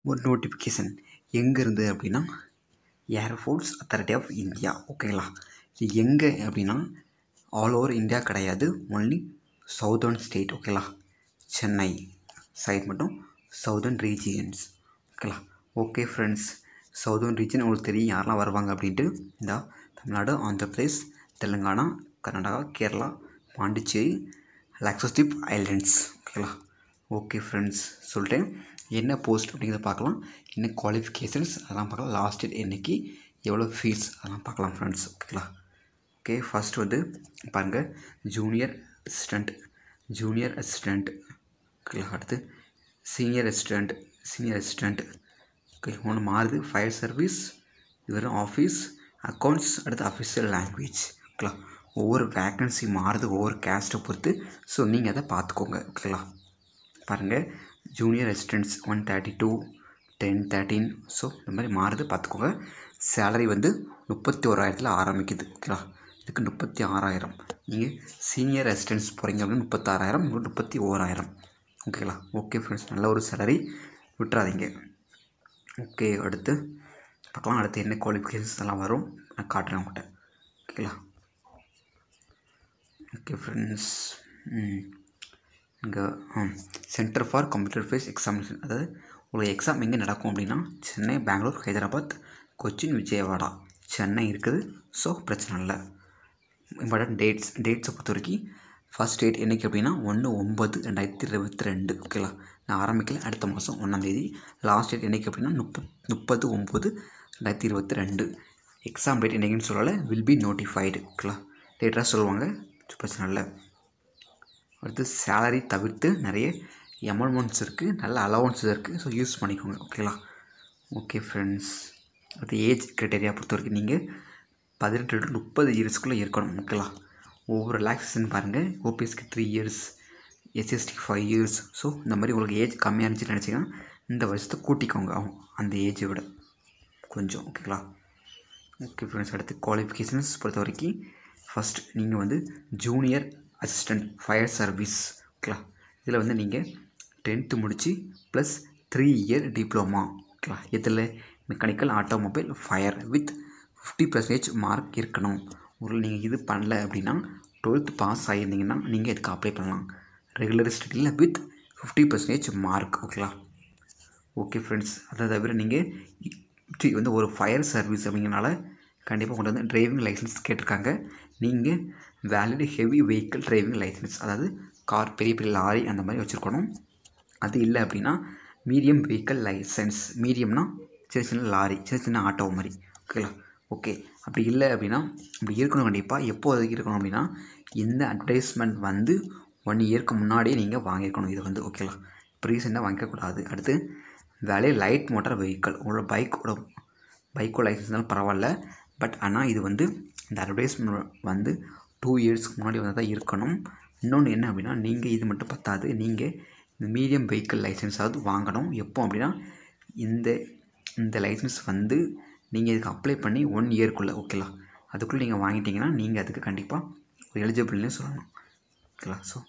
ஒரு நோட்டிஃபிகேஷன் எங்கேருந்து அப்படின்னா ஏர்ஃபோர்ஸ் அத்தாரிட்டி ஆஃப் இந்தியா ஓகேங்களா இது எங்கே அப்படின்னா ஆல் ஓவர் இந்தியா கிடையாது ஒன்லி சவுதர்ன் ஸ்டேட் ஓகேங்களா சென்னை சைட் மட்டும் சவுதர்ன் ரீஜியன்ஸ் ஓகேங்களா ஓகே ஃப்ரெண்ட்ஸ் சவுதர்ன் ரீஜன் உங்களுக்கு தெரியும் யாரெல்லாம் வருவாங்க அப்படின்ட்டு இந்த தமிழ்நாடு ஆந்திர பிரதேஷ் தெலுங்கானா கர்நாடகா கேரளா பாண்டிச்சேரி லக்ஷதீப் ஐலண்ட்ஸ் ஓகேங்களா ஓகே ஃப்ரெண்ட்ஸ் சொல்லிட்டேன் என்ன போஸ்ட் அப்படிங்கிறத பார்க்கலாம் என்ன குவாலிஃபிகேஷன்ஸ் அதெல்லாம் பார்க்கலாம் லாஸ்ட் டேட் என்னைக்கு எவ்வளோ ஃபீஸ் அதெல்லாம் பார்க்கலாம் ஃப்ரெண்ட்ஸ் ஓகேங்களா ஓகே ஃபஸ்ட் வந்து பாருங்கள் ஜூனியர் அசிஸ்டண்ட் ஜூனியர் அசிஸ்டண்ட் ஓகேங்களா அடுத்து senior assistant senior assistant okay ஒன்று மாறுது ஃபயர் சர்வீஸ் இது வெறும் ஆஃபீஸ் அக்கௌண்ட்ஸ் அடுத்து அஃபிஷியல் லாங்குவேஜ் ஓகேங்களா ஒவ்வொரு வேக்கன்சி மாறுது ஒவ்வொரு கேஸ்ட்டை பொறுத்து ஸோ நீங்கள் அதை பார்த்துக்கோங்க ஓகேங்களா பாருங்கள் junior assistants one thirty two ten thirteen so இந்த மாதிரி மாறுது பார்த்துக்கோங்க சேலரி வந்து முப்பத்தி ஓராயிரத்தில் ஆரம்பிக்குது ஓகேங்களா இதுக்கு முப்பத்தி ஆறாயிரம் நீங்கள் சீனியர் அசிஸ்டன்ஸ் போகிறீங்க அப்படின்னா முப்பத்தாறாயிரம் உங்களுக்கு முப்பத்தி ஓராயிரம் ஓகேங்களா ஓகே ஃப்ரெண்ட்ஸ் நல்ல ஒரு சேலரி விட்டுறாதீங்க ஓகே அடுத்து பார்க்கலாம் அடுத்து என்ன குவாலிஃபிகேஷன்ஸ் எல்லாம் வரும் நான் காட்டுறேன் உங்கள்கிட்ட ஓகேங்களா ஓகே ஃப்ரெண்ட்ஸ் இங்கே centre for computer face examination அதாவது உங்களுக்கு எக்ஸாம் எங்கே நடக்கும் அப்படின்னா சென்னை பெங்களூர் ஹைதராபாத் கொச்சின் விஜயவாடா சென்னை இருக்குது ஸோ பிரச்சனை இல்லை இம்பார்ட்டன்ட் டேட்ஸ் டேட்ஸை பொறுத்த வரைக்கும் ஃபஸ்ட் டேட் என்றைக்கு அப்படின்னா ஒன்று ஒம்பது ரெண்டாயிரத்தி இருபத்தி ரெண்டு ஓகேங்களா நான் ஆரம்பிக்கல அடுத்த மாதம் ஒன்றாந்தேதி லாஸ்ட் டேட் என்றைக்கு அப்படின்னா முப்பத் முப்பது ஒம்பது ரெண்டாயிரத்தி இருபத்தி ரெண்டு எக்ஸாம் டேட் என்றைக்குன்னு சொல்லலை வில் பி நோட்டிஃபைடு ஓகேங்களா டேட்டாக சொல்லுவாங்க பிரச்சனை இல்லை அடுத்து சேலரி தவிர்த்து நிறைய எமௌண்ட்ஸ் இருக்குது நல்ல அலவன்ஸஸ் இருக்குது ஸோ யூஸ் பண்ணிக்கோங்க ஓகேங்களா ஓகே ஃப்ரெண்ட்ஸ் அடுத்து ஏஜ் க்ரைட்டேரியா பொறுத்த வரைக்கும் நீங்கள் பதினெட்டு டு முப்பது இயர்ஸ்க்குள்ளே இருக்கணும் ஓகேங்களா ஒவ்வொரு ரிலாக்ஸேஷன் பாருங்கள் ஓபிஎஸ்க்கு த்ரீ இயர்ஸ் எஸ்எஸ்டிக்கு ஃபைவ் இயர்ஸ் ஸோ இந்த மாதிரி உங்களுக்கு ஏஜ் கம்மியாக இருந்துச்சுன்னு நினச்சிங்கன்னா இந்த வருஷத்தை கூட்டிக்கோங்க ஆகும் அந்த ஏஜை விட கொஞ்சம் ஓகேங்களா ஓகே ஃப்ரெண்ட்ஸ் அடுத்து குவாலிஃபிகேஷன்ஸ் பொறுத்த வரைக்கும் ஃபஸ்ட் நீங்கள் வந்து ஜூனியர் அசிஸ்டண்ட் ஃபயர் சர்வீஸ் ஓகேங்களா இதில் வந்து நீங்கள் டென்த்து முடித்து ப்ளஸ் த்ரீ இயர் டிப்ளமா ஓகேங்களா இதில் mechanical automobile fire with fifty percentage mark இருக்கணும் ஒரு நீங்கள் இது பண்ணல அப்படின்னா டுவெல்த் பாஸ் ஆகியிருந்தீங்கன்னா நீங்கள் இதுக்கு அப்ளை பண்ணலாம் ரெகுலர் ஸ்டடியில் வித் ஃபிஃப்டி பர்சன்டேஜ் மார்க் ஓகேங்களா ஓகே ஃப்ரெண்ட்ஸ் அதை தவிர நீங்கள் வந்து ஒரு ஃபயர் சர்வீஸ் அப்படிங்கிறனால கண்டிப்பாக உங்கள்கிட்ட வந்து டிரைவிங் லைசன்ஸ் கேட்டிருக்காங்க நீங்கள் valid heavy vehicle driving licence அதாவது கார் பெரிய பெரிய லாரி அந்த மாதிரி வச்சுருக்கணும் அது இல்லை அப்படின்னா மீடியம் வெஹிக்கிள் லைசன்ஸ் மீடியம்னா சின்ன சின்ன லாரி சின்ன சின்ன ஆட்டோ மாதிரி ஓகேங்களா ஓகே அப்படி இல்லை அப்படின்னா அப்படி இருக்கணும் கண்டிப்பாக எப்போ அது இருக்கணும் அப்படின்னா இந்த அட்வர்டைஸ்மெண்ட் வந்து ஒன் இயர்க்கு முன்னாடியே நீங்கள் வாங்கியிருக்கணும் இது வந்து ஓகேங்களா இப்போ ரீசெண்டாக வாங்கிக்கக்கூடாது அடுத்து வேலையை லைட் மோட்டார் வெஹிக்கிள் உங்களோட பைக்கோட பைக்கோ லைசன்ஸ் இருந்தாலும் பரவாயில்ல பட் ஆனால் இது வந்து இந்த அட்வர்டைஸ்மெண்ட் வந்து டூ இயர்ஸ்க்கு முன்னாடி வந்து தான் இருக்கணும் இன்னொன்று என்ன அப்படின்னா நீங்கள் இது மட்டும் பத்தாது நீங்கள் இந்த மீடியம் வெஹிக்கிள் லைசன்ஸாவது வாங்கணும் எப்போ அப்படின்னா இந்த இந்த லைசன்ஸ் வந்து நீங்கள் இதுக்கு அப்ளை பண்ணி ஒன் இயர்க்குள்ளே ஓகேலா அதுக்குள்ளே நீங்கள் வாங்கிட்டீங்கன்னா நீங்கள் அதுக்கு கண்டிப்பாக எலிஜிபிள்னு சொல்லணும் ஓகேலா ஸோ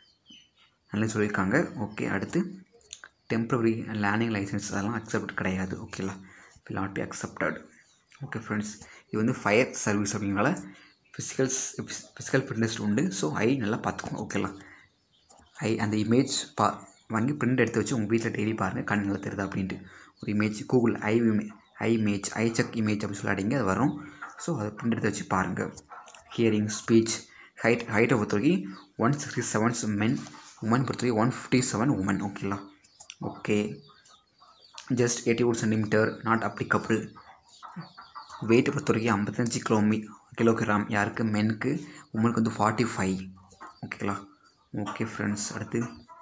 நல்லா சொல்லியிருக்காங்க ஓகே அடுத்து டெம்ப்ரவரி லேர்னிங் லைசன்ஸ் அதெல்லாம் அக்செப்ட் கிடையாது ஓகேலா will not be accepted okay friends இது வந்து ஃபயர் சர்வீஸ் அப்படிங்கிறனால ஃபிசிக்கல்ஸ் ஃபிசிக்கல் ஃபிட்னஸ் உண்டு ஸோ ஐ நல்லா பார்த்துக்கோங்க ஓகேலா ஐ அந்த இமேஜ் பா வாங்கி பிரிண்ட் எடுத்து வச்சு உங்கள் வீட்டில் டெய்லி பாருங்கள் கண் நல்லா தெரியுதா அப்படின்ட்டு ஒரு image Google I I image I check image அப்படின்னு சொல்லி அடிங்க அது வரும் ஸோ அதை பிரிண்ட் எடுத்து வச்சு பாருங்கள் ஹியரிங் ஸ்பீச் ஹைட் ஹைட்டை பொறுத்த வரைக்கும் one sixty sevens men women பொறுத்த வரைக்கும் ஒன் ஃபிஃப்டி செவன் உமன் ஓகேங்களா okay just eighty one centimetre not applicable weight பொறுத்த வரைக்கும் ஐம்பத்தஞ்சு கிலோமீ கிலோகிராம் யாருக்கு மென்க்கு உமனுக்கு வந்து ஃபார்ட்டி ஃபைவ் ஓகேங்களா ஓகே ஃப்ரெண்ட்ஸ் அடுத்து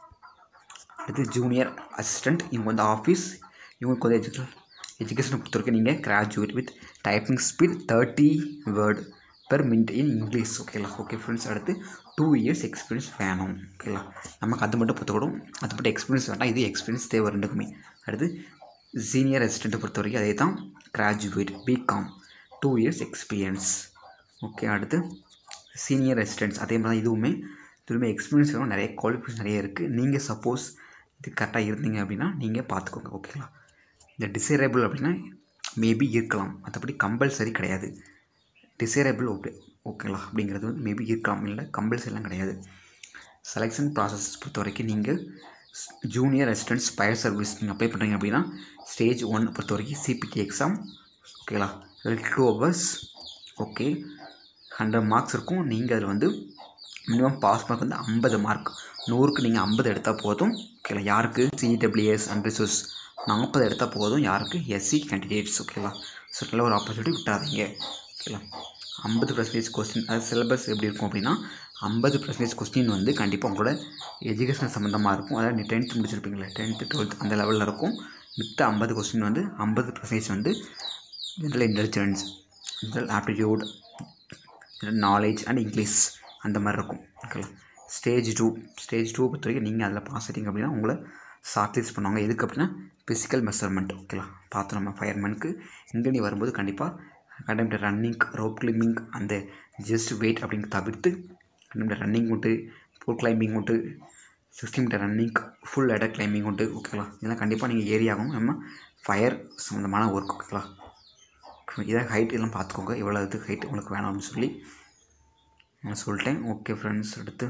அடுத்து ஜூனியர் அசிஸ்டண்ட் இவங்க வந்து ஆஃபீஸ் இவங்களுக்கு வந்து எஜுகேஷன் எஜுகேஷனை பொறுத்த வரைக்கும் நீங்கள் graduate with typing speed thirty word per minute in English ஓகேங்களா ஓகே ஃப்ரெண்ட்ஸ் அடுத்து டூ இயர்ஸ் எக்ஸ்பீரியன்ஸ் வேணும் ஓகேங்களா நமக்கு அது மட்டும் பொறுத்தக்கூடும் அது மட்டும் எக்ஸ்பீரியன்ஸ் வேண்டாம் இது எக்ஸ்பீரியன்ஸ் தேவை ரெண்டுக்குமே அடுத்து சீனியர் அசிஸ்டண்ட்டை பொறுத்த வரைக்கும் அதே தான் graduate BCom two years experience okay அடுத்து சீனியர் அசிஸ்டன்ட்ஸ் அதே மாதிரி தான் இதுவுமே இதுவுமே எக்ஸ்பீரியன்ஸ் வேணும் நிறைய குவாலிஃபிகேஷன் நிறைய இருக்குது நீங்கள் சப்போஸ் இது கரெக்டாக இருந்தீங்க அப்படின்னா நீங்கள் பார்த்துக்கோங்க ஓகேங்களா இந்த டிசைரபிள் அப்படின்னா மேபி இருக்கலாம் மற்றபடி கம்பல்சரி கிடையாது டிசைரபிள் ஓகே ஓகேங்களா அப்படிங்கிறது வந்து மேபி இருக்கலாம் இல்லை கம்பல்சரிலாம் கிடையாது செலெக்ஷன் ப்ராசஸ் பொறுத்த வரைக்கும் நீங்கள் ஜூனியர் அசிஸ்டன்ட் ஃபயர் சர்வீஸ் நீங்கள் அப்ளை பண்ணுறீங்க அப்படின்னா ஸ்டேஜ் ஒன் பொறுத்த வரைக்கும் சிபிடி எக்ஸாம் ஓகேங்களா அதில் two hours okay hundred marks இருக்கும் நீங்கள் அதில் வந்து மினிமம் பாஸ் மார்க் வந்து ஐம்பது மார்க் நூறுக்கு நீங்கள் ஐம்பது எடுத்தால் போதும் ஓகேங்களா யாருக்கு சிடபிள்யூஎஸ் அண்ட் ரிசோர்ஸ் நாற்பது எடுத்தால் போதும் யாருக்கு எஸ்சி கேண்டிடேட்ஸ் ஓகேவா ஸோ நல்ல ஒரு ஆப்பர்ச்சுனிட்டி விட்டாதீங்க ஓகேங்களா ஐம்பது பர்சன்டேஜ் கொஸ்டின் அது சிலபஸ் எப்படி இருக்கும் அப்படின்னா ஐம்பது பர்சன்டேஜ் கொஸ்டின் வந்து கண்டிப்பாக உங்களோட எஜுகேஷன் சம்மந்தமாக இருக்கும் அதாவது நீ டென்த்து முடிச்சிருப்பீங்களே டென்த்து டுவெல்த் அந்த லெவலில் இருக்கும் மித்த ஐம்பது கொஸ்டின் வந்து ஐம்பது பர்சன்டேஜ் வந்து general intelligence general aptitude knowledge and English அந்த மாதிரி இருக்கும் ஓகேங்களா ஸ்டேஜ் டூ ஸ்டேஜ் டூ பொறுத்த வரைக்கும் நீங்கள் அதில் பாஸ் ஆகிட்டீங்க அப்படின்னா உங்களை ஷார்ட்லிஸ்ட் பண்ணுவாங்க எதுக்கு அப்படின்னா ஃபிசிக்கல் மெஷர்மெண்ட் ஓகேங்களா பார்த்து நம்ம ஃபயர்மேனுக்கு இங்கே நீ வரும்போது கண்டிப்பாக கண்டெம்ட் ரன்னிங் ரோப் கிளைம்பிங் அந்த ஜஸ்ட் வெயிட் அப்படின்னு தவிர்த்து கண்டெம்ட் ரன்னிங் உண்டு ஃபுல் கிளைம்பிங் உண்டு sixty metre running pull ladder climbing உண்டு ஓகேங்களா இதெல்லாம் கண்டிப்பாக நீங்கள் ஏரியாகும் நம்ம ஃபயர் சம்மந்தமான ஒர்க் ஓகேங்களா இதை ஹைட் எல்லாம் பார்த்துக்கோங்க எவ்வளோ இது ஹைட் உங்களுக்கு வேணும் அப்படின்னு சொல்லி நான் சொல்லிட்டேன் ஓகே ஃப்ரெண்ட்ஸ் அடுத்து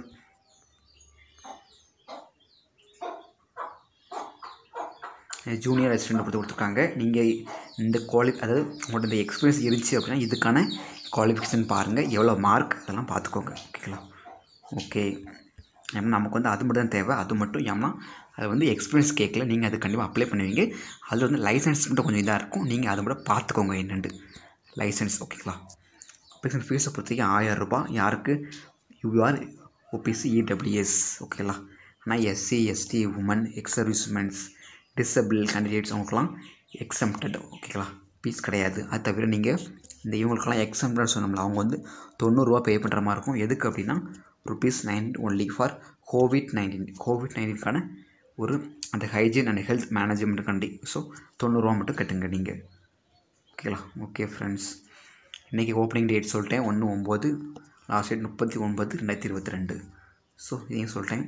ஜூனியர் அசிஸ்டண்ட் பொறுத்து கொடுத்துருக்காங்க நீங்கள் இந்த குவாலி அதாவது உங்கள்ட்ட இந்த எக்ஸ்பீரியன்ஸ் இருந்துச்சு அப்படின்னா இதுக்கான குவாலிஃபிகேஷன் பாருங்கள் எவ்வளோ மார்க் அதெல்லாம் பார்த்துக்கோங்க ஓகேங்களா ஓகே ஏன்னா நமக்கு வந்து அது மட்டும் தான் தேவை அது மட்டும் ஏன்னா அது வந்து எக்ஸ்பீரியன்ஸ் கேட்கல நீங்கள் அது கண்டிப்பாக அப்ளை பண்ணுவீங்க அதில் வந்து லைசன்ஸ் மட்டும் கொஞ்சம் இதாக இருக்கும் நீங்கள் அதை மட்டும் பார்த்துக்கோங்க என்னென்று லைசன்ஸ் ஓகேங்களா அப்ளிகேஷன் ஃபீஸை பொறுத்தவரைக்கும் ஆயிரம் ரூபாய் யாருக்கு யூஆர் ஓபிசி இடபிள்யூஎஸ் ஓகேங்களா ஆனால் SC ST women ex servicemens disable candidates அவங்களுக்குலாம் எக்ஸம்டட் ஓகேங்களா ஃபீஸ் கிடையாது அது தவிர நீங்கள் இந்த இவங்களுக்கெல்லாம் எக்ஸம்டட் சொன்னோம்ல அவங்க வந்து தொண்ணூறுரூவா பே பண்ணுற மாதிரி இருக்கும் எதுக்கு அப்படின்னா rupees nine only for COVID nineteen COVID நைன்டீன்கான ஒரு அந்த ஹைஜீன் அண்ட் ஹெல்த் மேனேஜ்மெண்ட் கண்டி ஸோ தொண்ணூறுரூவா மட்டும் கட்டுங்க நீங்கள் ஓகேங்களா ஓகே ஃப்ரெண்ட்ஸ் இன்றைக்கி ஓப்பனிங் டேட் சொல்லிட்டேன் ஒன்று ஒம்பது லாஸ்ட் டேட் முப்பத்தி ஒன்பது ரெண்டாயிரத்தி இருபத்தி ரெண்டு ஸோ இதையும் சொல்லிட்டேன்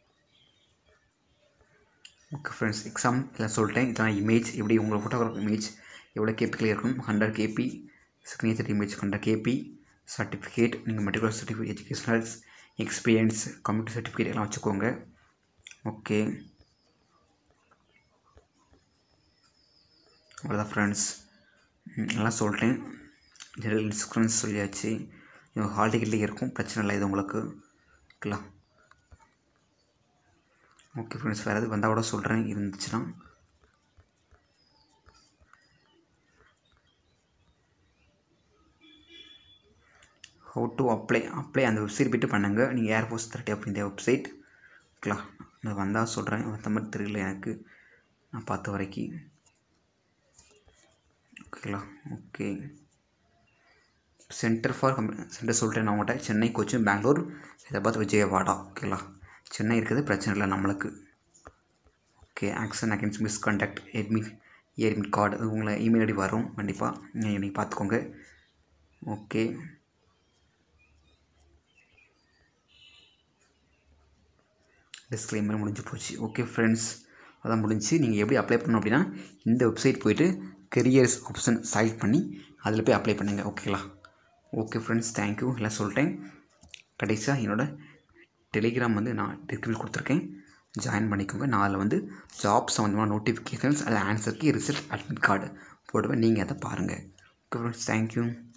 ஓகே ஃப்ரெண்ட்ஸ் எக்ஸாம் எல்லாம் சொல்லிட்டேன் இதெல்லாம் இமேஜ் எப்படி உங்களை ஃபோட்டோகிராஃப் இமேஜ் எவ்வளோ கேபி கிளியர் இருக்கணும் hundred KB signature image hundred KB certificate நீங்கள் matricular certificate educationals experience computer certificate எல்லாம் வச்சுக்கோங்க ஓகே அவ்வளோதான் ஃப்ரெண்ட்ஸ் எல்லாம் சொல்லிட்டேன் ஜெனரல் இன்சூரன்ஸ் சொல்லியாச்சு இது ஹால் டிக்கெட்லேயே இருக்கும் பிரச்சனை இல்லை இது உங்களுக்கு ஓகேங்களா ஓகே ஃப்ரெண்ட்ஸ் வேறு எது வந்தால் கூட சொல்கிறேன் இருந்துச்சுன்னா ஹவு டு அப்ளை அப்ளை அந்த வெப்சைட் போய்ட்டு பண்ணுங்கள் நீங்கள் ஏர்ஃபோர்ஸ் தேர்ட்டி அப்படின்ற வெப்சைட் ஓகேங்களா நான் வந்தால் சொல்கிறேன் மற்ற மாதிரி தெரியல எனக்கு நான் பார்த்த வரைக்கும் ஓகேங்களா ஓகே சென்டர் ஃபார் கம்ப்யூ சென்டர் சொல்லிட்டேன் நான் உங்கள்கிட்ட சென்னை கொச்சின் பெங்களூர் ஹைதராபாத் விஜயவாடா ஓகேங்களா சென்னை இருக்கிறது பிரச்சனை இல்லை நம்மளுக்கு okay action against misconduct admit admit card உங்களை இமெயில் ஐடி வரும் கண்டிப்பாக நீங்கள் நீங்கள் பார்த்துக்கோங்க ஓகே டிஸ்க்ளைமர் முடிஞ்சு போச்சு ஓகே ஃப்ரெண்ட்ஸ் அதான் முடிஞ்சு நீங்கள் எப்படி அப்ளை பண்ணணும் அப்படின்னா இந்த வெப்சைட் போயிட்டு கெரியர்ஸ் ஆப்ஷன் செலக்ட் பண்ணி அதில் போய் அப்ளை பண்ணுங்கள் ஓகேங்களா ஓகே ஃப்ரெண்ட்ஸ் தேங்க்யூ எல்லாம் சொல்லிட்டேன் கடைசியாக என்னோடய டெலிகிராம் வந்து நான் டிஸ்கிரிப்ஷன் கொடுத்துருக்கேன் ஜாயின் பண்ணிக்கோங்க நான் அதில் வந்து ஜாப் சம்மந்தமான நோட்டிஃபிகேஷன்ஸ் அதில் ஆன்சருக்கு ரிசல்ட் அட்மிட் கார்டு போடுவேன் நீங்கள் அதை பாருங்கள் ஓகே ஃப்ரெண்ட்ஸ் தேங்க்யூ